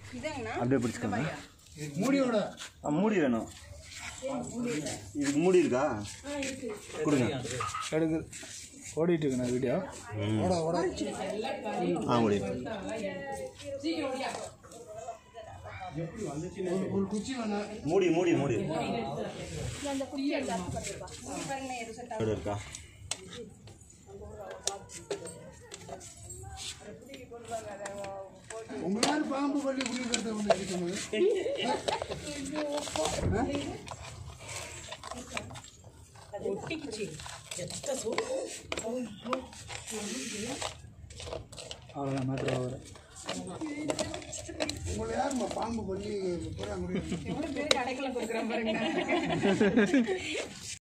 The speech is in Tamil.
அப்படியே பிடிச்சிக்கோங்க மூடியோட ஆ, மூடி வேணும் இதுக்கு மூடி இருக்கா கொடுங்க எடுக்கு ஓடிட்டு இருக்கு நான் வீடியோ ஓட ஓட ஆ மூடி ஒரு குச்சி வேணும் மூடி மூடி மூடி எவ்வளோ இருக்கா உங்களால பாம்பு பள்ளி குடிக்கிறத ஒன்று இருக்கணும் அவ்வளோதான் மேட்ரு ஆகுது உங்களை யாரும்மா பாம்பு பள்ளி பூரா குடி